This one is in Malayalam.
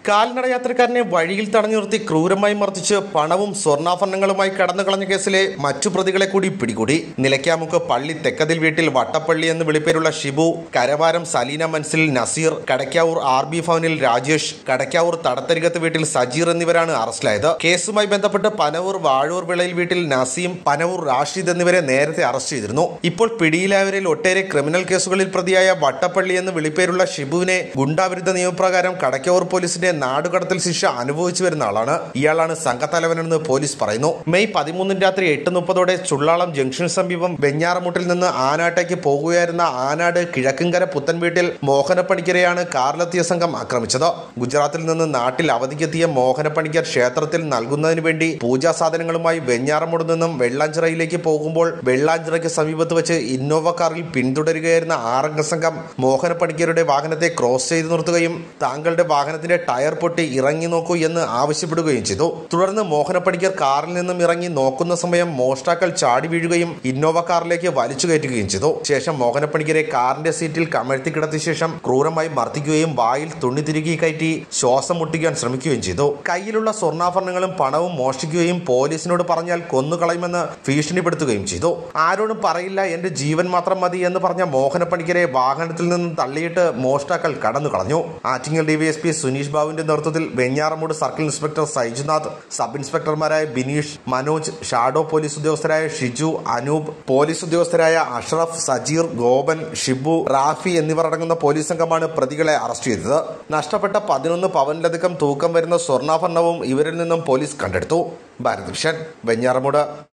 കാൽനട യാത്രക്കാരനെ വഴിയിൽ തടഞ്ഞു നിർത്തി ക്രൂരമായി മർദ്ദിച്ച് പണവും സ്വർണ്ണാഭരണങ്ങളുമായി കടന്നു കളഞ്ഞ കേസിലെ മറ്റു പ്രതികളെ കൂടി പിടികൂടി നിലയ്ക്കാമുക്ക് പള്ളി തെക്കതിൽ വീട്ടിൽ വട്ടപ്പള്ളി എന്ന് വിളിപ്പേരുള്ള ഷിബു കരവാരം സലീന മൻസിൽ നസീർ കടയ്ക്കാവൂർ ആർ ബി ഭവനിൽ രാജേഷ് കടയ്ക്കാവൂർ തടത്തരികത്ത് വീട്ടിൽ സജീർ എന്നിവരാണ് അറസ്റ്റിലായത് കേസുമായി ബന്ധപ്പെട്ട് പനവൂർ വാഴൂർ വിളയിൽ വീട്ടിൽ നസീം പനവൂർ റാഷിദ് എന്നിവരെ നേരത്തെ അറസ്റ്റ് ചെയ്തിരുന്നു ഇപ്പോൾ പിടിയിലായവരിൽ ഒട്ടേറെ ക്രിമിനൽ കേസുകളിൽ പ്രതിയായ വട്ടപ്പള്ളി എന്ന് വിളിപ്പേരുള്ള ഷിബുവിനെ ഗുണ്ടാവിരുദ്ധ നിയമപ്രകാരം കടയ്ക്കാവൂർ പോലീസിന്റെ നാടുകടത്തൽ ശിക്ഷ അനുഭവിച്ചു വരുന്ന ആളാണ് ഇയാളാണ് സംഘത്തലവനെന്ന് പോലീസ് പറയുന്നു മെയ് പതിമൂന്നിന് രാത്രി എട്ട് മുപ്പതോടെ ചുള്ളാളം ജംഗ്ഷന് സമീപം വെഞ്ഞാറമുട്ടിൽ നിന്ന് ആനാട്ടേക്ക് പോകുകയായിരുന്ന ആനാട് കിഴക്കിങ്കര പുത്തൻ വീട്ടിൽ മോഹനപ്പണിക്കരെയാണ് കാറിലെത്തിയ സംഘം ആക്രമിച്ചത് ഗുജറാത്തിൽ നിന്ന് നാട്ടിൽ അവധിക്കെത്തിയ മോഹനപ്പണിക്കർ ക്ഷേത്രത്തിൽ നൽകുന്നതിന് വേണ്ടി പൂജാ സാധനങ്ങളുമായി വെഞ്ഞാറമുട് നിന്നും വെള്ളാഞ്ചിറയിലേക്ക് പോകുമ്പോൾ വെള്ളാഞ്ചിറയ്ക്ക് സമീപത്ത് വെച്ച് ഇന്നോവ കാറിൽ പിന്തുടരുകയായിരുന്ന ആറംഗ സംഘം മോഹനപ്പണിക്കരുടെ വാഹനത്തെ ക്രോസ് ചെയ്ത് നിർത്തുകയും താങ്കളുടെ വാഹനത്തിന്റെ ടയർ പൊട്ടി ഇറങ്ങി നോക്കൂ എന്ന് ആവശ്യപ്പെടുകയും ചെയ്തു തുടർന്ന് മോഹനപ്പണിക്കർ കാറിൽ നിന്നും ഇറങ്ങി നോക്കുന്ന സമയം മോഷ്ടാക്കൾ ചാടി വീഴുകയും ഇന്നോവ കാറിലേക്ക് വലിച്ചു കയറ്റുകയും ചെയ്തു ശേഷം മോഹനപ്പണിക്കരെ കാറിന്റെ സീറ്റിൽ കമഴ്ത്തി കിടത്തിയ ശേഷം ക്രൂരമായി മർദ്ദിക്കുകയും വായിൽ തുണി തിരികെ കയറ്റി ശ്വാസം മുട്ടിക്കാൻ ശ്രമിക്കുകയും ചെയ്തു കയ്യിലുള്ള സ്വർണ്ണാഭരണങ്ങളും പണവും മോഷ്ടിക്കുകയും പോലീസിനോട് പറഞ്ഞാൽ കൊന്നുകളയുമെന്ന് ഭീഷണിപ്പെടുത്തുകയും ചെയ്തു ആരോടും പറയില്ല എന്റെ ജീവൻ മാത്രം മതി എന്ന് പറഞ്ഞ മോഹനപ്പണിക്കരെ വാഹനത്തിൽ നിന്നും തള്ളിയിട്ട് മോഷ്ടാക്കൾ കടന്നു കളഞ്ഞു ആറ്റിങ്ങൽ ഡിവൈഎസ്പി സുനീഷ് ബാബുവിന്റെ നേതൃത്വത്തിൽ Venjaramoodu circle inspector Saijunath sub ഇൻസ്പെക്ടർമാരായ ബിനീഷ് മനോജ് ഷാഡോ പോലീസ് ഉദ്യോഗസ്ഥരായ ഷിജു അനൂപ് പോലീസ് ഉദ്യോഗസ്ഥരായ അഷ്റഫ് സജീർ ഗോപൻ ഷിബു റാഫി എന്നിവർ അടങ്ങുന്ന പോലീസ് സംഘമാണ് പ്രതികളെ അറസ്റ്റ് ചെയ്തത് നഷ്ടപ്പെട്ട പതിനൊന്ന് പവനിലധികം തൂക്കം വരുന്ന സ്വർണ്ണാഭരണവും ഇവരിൽ നിന്നും പോലീസ് കണ്ടെടുത്തു ഭാരത് വിഷൻ വെഞ്ഞാറമൂട്